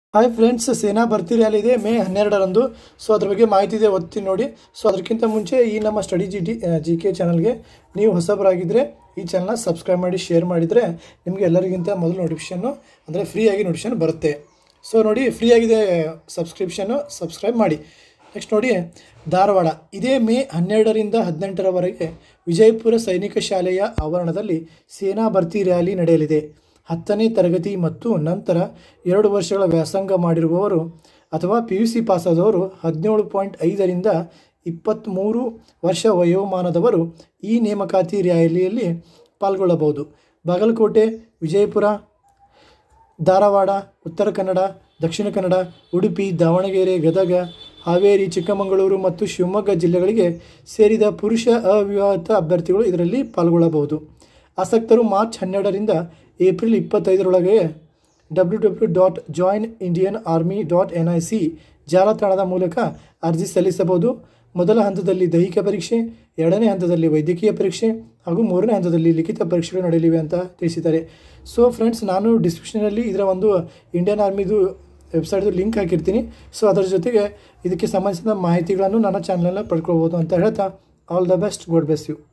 hi friends ಸೇನಾ ಭರ್ತಿ rally ಇದೆ ಮೇ ಹನ್ನೆರಡರಂದು ಸೊ ಅದ್ರ ಬಗ್ಗೆ ಮಾಹಿತಿ ಇದೆ ಓದ್ತೀನಿ ನೋಡಿ ಸೊ ಅದಕ್ಕಿಂತ ಮುಂಚೆ ಈ ನಮ್ಮ study G D G K ಚಾನಲ್ಗೆ ನೀವು ಹೊಸಬರಾಗಿದ್ದರೆ ಈ ಚಾನಲ್ನ ಸಬ್ಸ್ಕ್ರೈಬ್ ಮಾಡಿ ಶೇರ್ ಮಾಡಿದರೆ ನಿಮಗೆ ಎಲ್ಲರಿಗಿಂತ ಮೊದಲು ನೋಟಿಫಿಕೇಷನ್ನು ಅಂದರೆ ಫ್ರೀಯಾಗಿ ನೋಟಿಫಿಕೇಷನ್ ಬರುತ್ತೆ ಸೊ ನೋಡಿ ಫ್ರೀ ಆಗಿದೆ ಸಬ್ಸ್ಕ್ರಿಪ್ಷನ್ನು ಸಬ್ಸ್ಕ್ರೈಬ್ ಮಾಡಿ ನೆಕ್ಸ್ಟ್ ನೋಡಿ ಧಾರವಾಡ ಇದೇ ಮೇ ಹನ್ನೆರಡರಿಂದ ಹದಿನೆಂಟರವರೆಗೆ ವಿಜಯಪುರ ಸೈನಿಕ ಶಾಲೆಯ ಆವರಣದಲ್ಲಿ ಸೇನಾ ಭರ್ತಿ ರ್ಯಾಲಿ ನಡೆಯಲಿದೆ ಹತ್ತನೇ ತರಗತಿ ಮತ್ತು ನಂತರ ಎರಡು ವರ್ಷಗಳ ವ್ಯಾಸಂಗ ಮಾಡಿರುವವರು ಅಥವಾ ಪಿ ಯು ಸಿ ಪಾಸಾದವರು ಹದಿನೇಳು ಪಾಯಿಂಟ್ ಐದರಿಂದ ಇಪ್ಪತ್ತ್ಮೂರು ವರ್ಷ ವಯೋಮಾನದವರು ಈ ನೇಮಕಾತಿ ರ್ಯಾಲಿಯಲ್ಲಿ ಪಾಲ್ಗೊಳ್ಳಬಹುದು ಬಾಗಲಕೋಟೆ ವಿಜಯಪುರ ಧಾರವಾಡ ಉತ್ತರ ಕನ್ನಡ ದಕ್ಷಿಣ ಕನ್ನಡ ಉಡುಪಿ ದಾವಣಗೆರೆ ಗದಗ ಹಾವೇರಿ ಚಿಕ್ಕಮಗಳೂರು ಮತ್ತು ಶಿವಮೊಗ್ಗ ಜಿಲ್ಲೆಗಳಿಗೆ ಸೇರಿದ ಪುರುಷ ಅವಿವಾಹಿತ ಅಭ್ಯರ್ಥಿಗಳು ಇದರಲ್ಲಿ ಪಾಲ್ಗೊಳ್ಳಬಹುದು ಆಸಕ್ತರು ಮಾರ್ಚ್ ಹನ್ನೆರಡರಿಂದ ಏಪ್ರಿಲ್ ಇಪ್ಪತ್ತೈದರೊಳಗೆ W W dot join Indian army dot N I C ಜಾಲತಾಣದ ಮೂಲಕ ಅರ್ಜಿ ಸಲ್ಲಿಸಬಹುದು ಮೊದಲ ಹಂತದಲ್ಲಿ ದೈಹಿಕ ಪರೀಕ್ಷೆ ಎರಡನೇ ಹಂತದಲ್ಲಿ ವೈದ್ಯಕೀಯ ಪರೀಕ್ಷೆ ಹಾಗೂ ಮೂರನೇ ಹಂತದಲ್ಲಿ ಲಿಖಿತ ಪರೀಕ್ಷೆಗಳು ನಡೆಯಲಿವೆ ಅಂತ ತಿಳಿಸಿದ್ದಾರೆ ಸೊ ಫ್ರೆಂಡ್ಸ್ ನಾನು ಡಿಸ್ಕ್ರಿಪ್ಷನಲ್ಲಿ ಇದರ ಒಂದು ಇಂಡಿಯನ್ ಆರ್ಮಿದು ವೆಬ್ಸೈಟ್ದು ಲಿಂಕ್ ಹಾಕಿರ್ತೀನಿ ಸೊ ಅದರ ಜೊತೆಗೆ ಇದಕ್ಕೆ ಸಂಬಂಧಿಸಿದ ಮಾಹಿತಿಗಳನ್ನು ನನ್ನ ಚಾನಲಲ್ಲಿ ಪಡ್ಕೊಳ್ಬೋದು ಅಂತ ಹೇಳ್ತಾ all the best God bless you